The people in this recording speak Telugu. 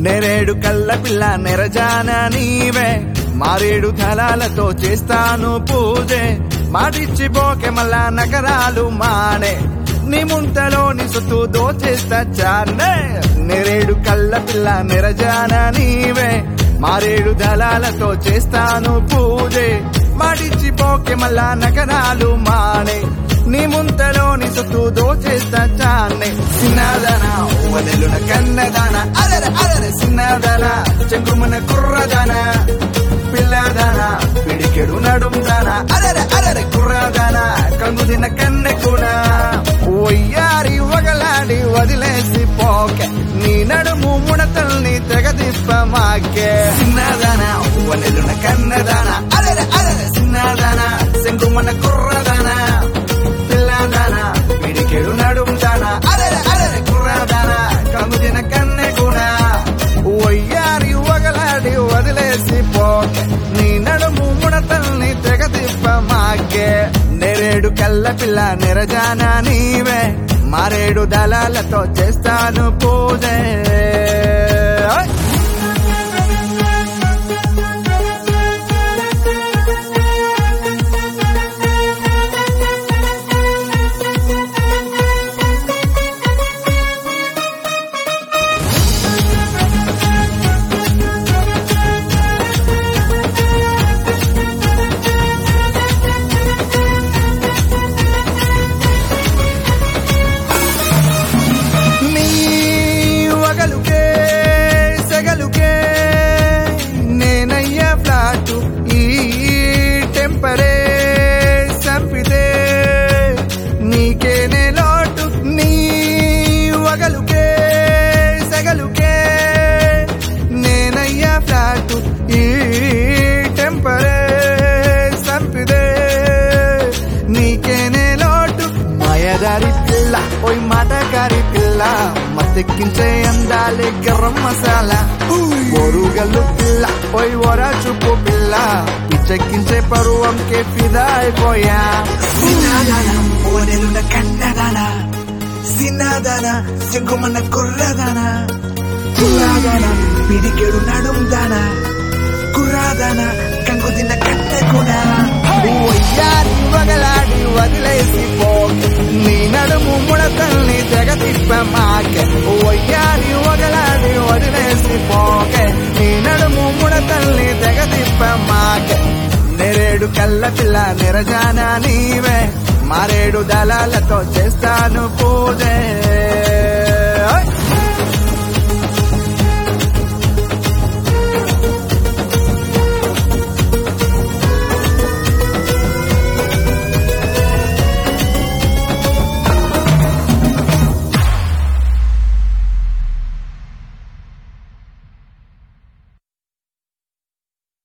నెరేడు కళ్ళ పిల్ల నెరజాన నీవే మారేడు దళాలతో చేస్తాను పూజే మాటిచ్చి పోకే మళ్ళా నగరాలు మానే నీ ముంతలోని సొత్తు దోచేస్తా చానే నెరేడు కళ్ళ పిల్ల నెరజాన నీవే మారేడు దళాలతో చేస్తాను పూజే మాటిచ్చి పోకే మళ్ళా నగరాలు మానే నీ ముంతలోని సొత్తు దోచేస్తా చానే సిన్నదన వదలున కన్నదాన అరర అరర సిన్నదన చెంగుమన కుర్రదన పిల్లదన పిడికెడు నడుందన అరర అరర కుర్రదన కంగుదిన కన్నె కూడా ఒయ్యారి వగలాడి వదిలేసి పోకే నీ నడుము ముడతల్ని తెగదిప్ప మాకే సిన్నదన వనెలున కన్నదాన అరర అరర సిన్నదన సెంగుమన కుర్రదన పిల్లదన పిడికెడు నడుందన అరర అరర కుర్రదన కంగుదిన కన్నె కూడా ఒయ్యారి వగలాడి వదిలేసి పోకే నీ నడుము ముడతల్ని తెగదిప్ప మాకే నెరేడు కళ్ళ పిల్ల నిరజాన నీవే మారేడు దళాలతో చేస్తాను పూజే ఓయ్! నీ వగలుకే సెగలుకే నేనయ్యా ఫ్లాటు ఈ టెంపరే సంపితే నీకేనే లోటు నీ వగలుకే సెగలుకే నేనయ్యా ఫ్లాటు ఈ టెంపరే సంపిదే నీకేనే లోటు మాయదారి పిల్ల ఓయ్ మాటగారి పిల్ల మత్తెక్కించే అందాలే గర్రం మసాలా ఓరుగల్లు పిల్ల ఓయ్ ఓరా చూపు పిల్ల పిచ్చెక్కించే పరువంకే ఫిదా అయిపోయా సినాదనం ఓనెలున కన్నదన సినాదన సింగుమన్న కుర్రదన కుర్రాదన పిడికెడు నడుందన కుర్రాదన కంగుదిన కన్నె కూడా ఒయ్యారి వగలాడి వదిలేసి పోకే నీ నడుము ముడతల్ని తెగతిప్ప మాకే ఒయ్యారి వగలాడి వదిలేసి పోకే నీ నడుము ముడతల్ని తెగతిప్ప మాకే నెరేడు కళ్ళ పిల్ల నిరజాన నీవే మారేడు దళాలతో చేస్తాను పూజే